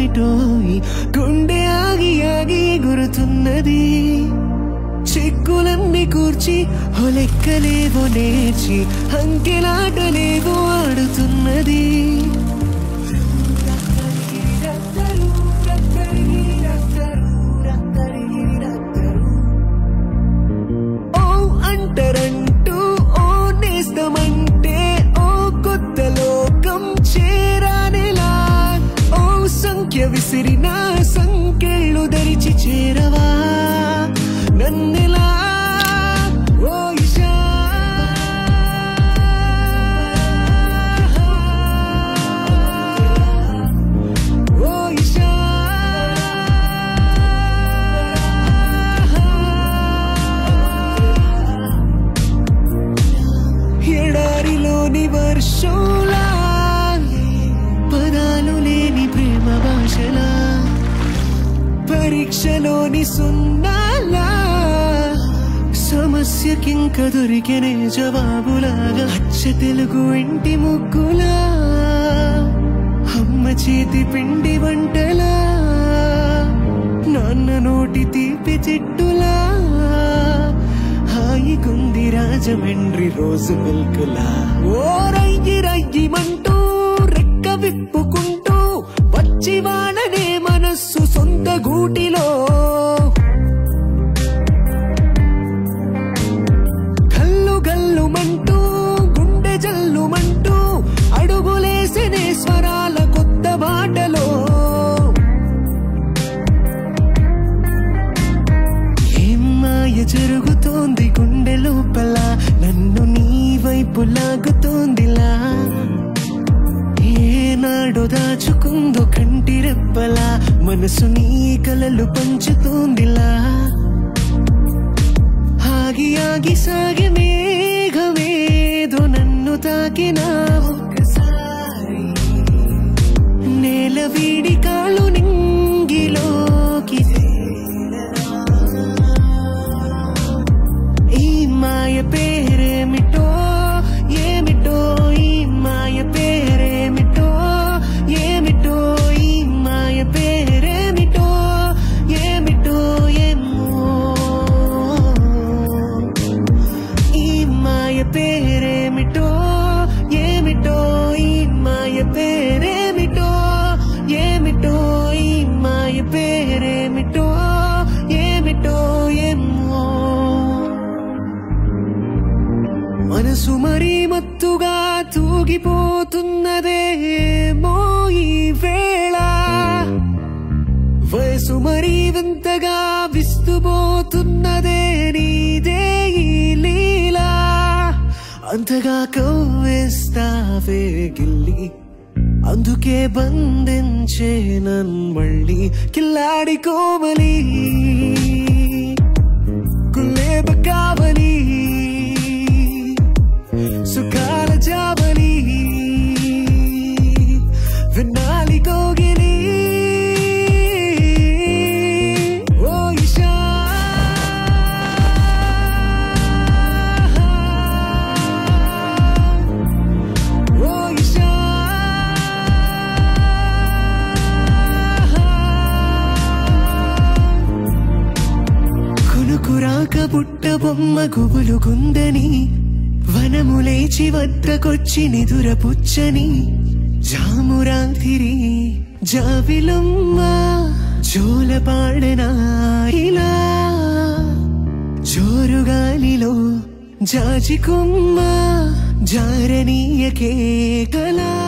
ఏమిటోయి గుండె ఆగి ఆగి గురుతున్నది చిక్కులన్నీ కూర్చి లెక్కలేవో నేర్చి అంకెలాటలేవో ఆడుతున్నది ఓ అంటరంటూ ఓ నేస్తమంటే ఓ కొత్త లోకం చేరానేలా ఓ సంఖ్య విసిరిన సంకెళ్ళు ధరిచి చేరవా నన్నెలా ఓ ఇషా ఓ ఇషా ఎడారిలోని వర్షంలా పదాలు లేని ప్రేమ భాషలా పరీక్షలోని సున్నాలా సమస్యకింక దొరికినే జవాబులాగా అచ్చ తెలుగు ఇంటి ముగ్గులా అమ్మ చేతి పిండి వంటలా నాన్న నోటి తీపి చిట్టులా హాయిగుంది రాజమండ్రి రోజు మిల్కులా ఓ రయ్యి రయ్యిమంటూ రెక్క విప్పుకుంటూ వచ్చి వాడనే మనస్సు సొంత గూటిలో గల్లు గల్లుమంటూ గుండె జల్లుమంటూ అడుగులేసనే స్వరాల కొత్త బాటలో ఏం మాయ జరుగుతోంది గుండె లోపల నన్ను నీ వైపు లాగుతోందిలా ఏనాడు దాచుకుందో కంటి రెప్పలా మనసు నీ కలలు పంచుతోందిలా ఆగి ఆగి సాగి మేఘమేదో నన్ను తాకినా ఒక్కసారి నేల వీడి కాళ్ళు నింగిలోకి ఈ మాయ పేరేమిటో ఏమిటో ఈ మాయ పేరేమిటో ఏమిటో ఈ మాయ పేరేమిటో ఏమిటో ఏమో ఈ మాయ పేరేమిటో ఏమిటో ఈ మాయ పేరేమిటో ఏమిటో ఈ మాయ పేరేమిటో ఏమిటో ఏమో మనసు మరీ మత్తుగా తూగిపోతున్నదే మో ఈ వేళ వయసు మరీ వింతగా విస్తుపోతున్నదే నీదే ఈ లీలా అంతగా కవ్వేస్తావే గిల్లి అందుకే బంధించే నన్మళ్ళీ కిల్లాడి కోమలి గుల్లేబ కావలి సుఖాల జాబలి విన్నాలి కోగిలి ఓ ఇషా ఓ ఇషా కునుకురాక బుట్ట బొమ్మ గుబులు గుందని వనము లేచి వద్దకొచ్చి నిదుర పుచ్చని జామురాతిరి జావిలమ్మ జోల పాడనా ఇలా జోరుగాలిలో జాజికొమ్మ జారనీయకే కలా